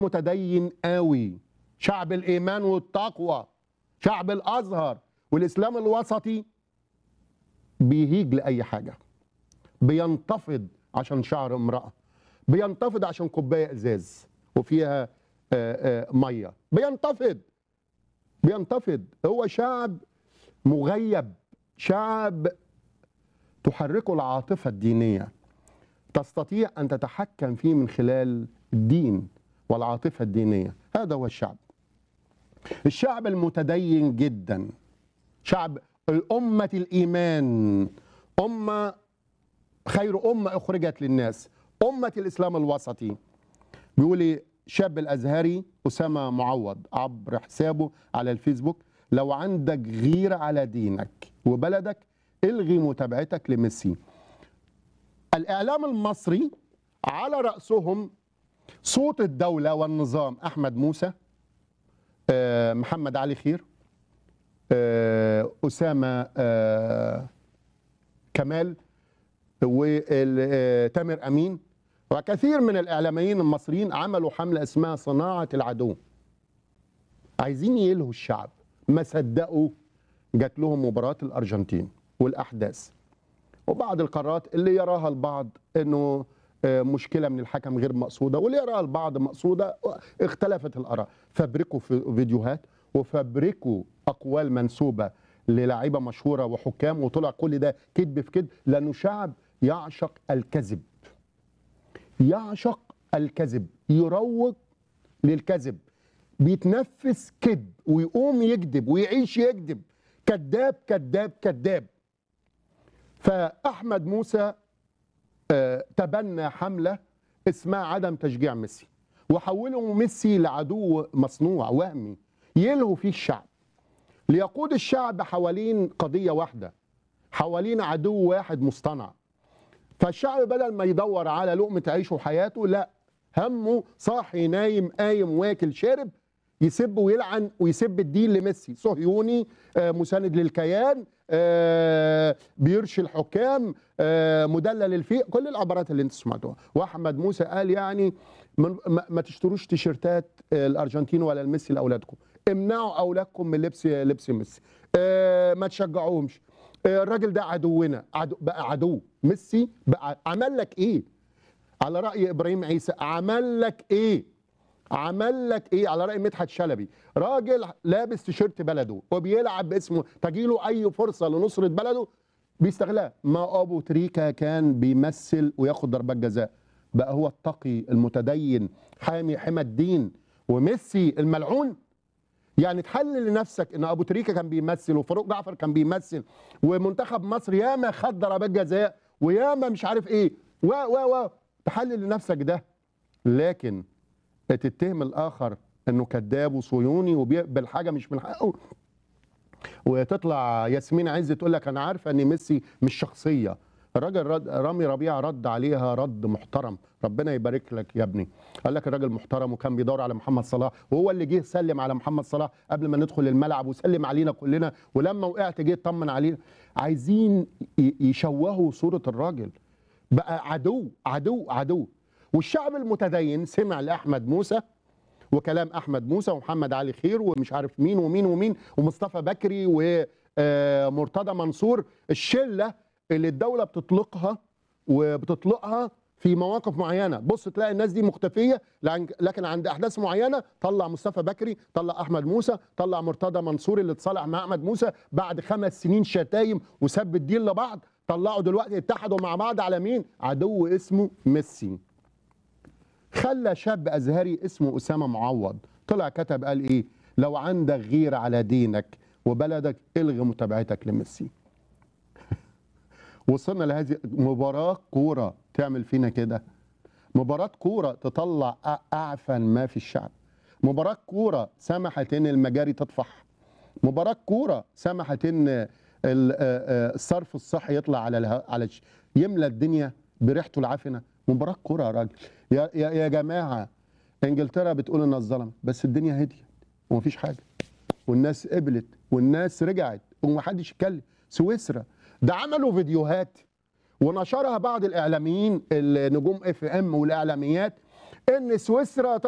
متدين قوي شعب الايمان والتقوى شعب الازهر والاسلام الوسطي بيهيج لاي حاجه بينتفض عشان شعر امراه بينتفض عشان كوبايه ازاز وفيها آه، آه، ميه بينتفض بينتفض هو شعب مغيب شعب تحركه العاطفه الدينيه تستطيع ان تتحكم فيه من خلال الدين والعاطفه الدينيه هذا هو الشعب الشعب المتدين جدا شعب الأمة الإيمان أمة خير أمة أخرجت للناس أمة الإسلام الوسطي بيقول لي شاب الأزهري أسامة معوض عبر حسابه على الفيسبوك لو عندك غيرة على دينك وبلدك الغي متابعتك لميسي الإعلام المصري على رأسهم صوت الدولة والنظام أحمد موسى آه، محمد علي خير آه، أسامة آه، كمال وتامر أمين وكثير من الإعلاميين المصريين عملوا حملة اسمها صناعة العدو عايزين يلهوا الشعب ما صدقوا جات لهم مباراة الأرجنتين والأحداث وبعض القرارات اللي يراها البعض انه آه، مشكله من الحكم غير مقصوده واللي يراها البعض مقصوده اختلفت الاراء فبركوا في فيديوهات وفبركوا اقوال منسوبه للاعيبه مشهوره وحكام وطلع كل ده كذب في كذب لانه شعب يعشق الكذب يعشق الكذب يروج للكذب بيتنفس كذب ويقوم يكذب ويعيش يكذب كذاب كذاب كذاب فاحمد موسى آه، تبنى حمله اسمها عدم تشجيع ميسي وحولوا ميسي لعدو مصنوع وهمي يلهوا فيه الشعب ليقود الشعب حوالين قضيه واحده حوالين عدو واحد مصطنع فالشعب بدل ما يدور على لقمه عيشه وحياته لا همه صاحي نايم قايم واكل شارب يسب ويلعن ويسب الدين لميسي صهيوني آه، مساند للكيان آه، بيرشي الحكام آه، مدلل الفيق كل العبارات اللي انت سمعتوها واحمد موسى قال يعني من ما, ما تشتروش تيشيرتات آه، الارجنتين ولا الميسي لاولادكم امنعوا اولادكم من لبس لبس ميسي آه، ما تشجعوهمش آه، الراجل ده عدونا عدو بقى عدو ميسي بقى عمل لك ايه على راي ابراهيم عيسى عمل لك ايه عمل لك ايه على راي مدحت شلبي راجل لابس تيشيرت بلده وبيلعب باسمه تجيله اي فرصه لنصره بلده بيستغلها ما ابو تريكا كان بيمثل وياخد ضربات جزاء بقى هو التقي المتدين حامي حمى الدين وميسي الملعون يعني تحلل لنفسك ان ابو تريكه كان بيمثل وفاروق جعفر كان بيمثل ومنتخب مصر ياما خد ضربات جزاء وياما مش عارف ايه و و و تحلل لنفسك ده لكن تتهم الاخر انه كذاب وصهيوني وبيقبل حاجه مش من حقه وتطلع ياسمين عز تقول لك انا عارفه ان ميسي مش شخصيه الراجل رد رامي ربيعه رد عليها رد محترم ربنا يبارك لك يا ابني قال لك الراجل محترم وكان بيدور على محمد صلاح وهو اللي جه سلم على محمد صلاح قبل ما ندخل الملعب وسلم علينا كلنا ولما وقعت جه يطمن علينا عايزين ي- يشوهوا صوره الراجل بقى عدو عدو عدو والشعب المتدين سمع لاحمد موسى وكلام احمد موسى ومحمد علي خير ومش عارف مين ومين ومين ومصطفى بكري ومرتضى منصور الشله اللي الدوله بتطلقها وبتطلقها في مواقف معينه بص تلاقي الناس دي مختفيه لعن- لكن عند احداث معينه طلع مصطفى بكري طلع احمد موسى طلع مرتضى منصور اللي اتصالح مع احمد موسى بعد خمس سنين شتايم وسب الدين لبعض طلعوا دلوقتي اتحدوا مع بعض على مين عدو اسمه ميسي خلى شاب ازهري اسمه اسامه معوض طلع كتب قال ايه لو عندك غيره على دينك وبلدك الغي متابعتك لميسي وصلنا لهذه مباراه كوره تعمل فينا كده مباراه كوره تطلع أ- اعفن ما في الشعب مباراه كوره سمحت ان المجاري تطفح مباراه كوره سمحت ان ال- آه، آه، الصرف الصحي يطلع على اله- على الش- يملى الدنيا بريحته العفنه مباراه كوره يا راجل يا يا يا جماعه انجلترا بتقول انها اتظلمت بس الدنيا هديت ومفيش حاجه والناس قبلت والناس رجعت ومحدش يتكلم سويسرا ده عملوا فيديوهات ونشرها بعض الاعلاميين النجوم اف ام والاعلاميات ان سويسرا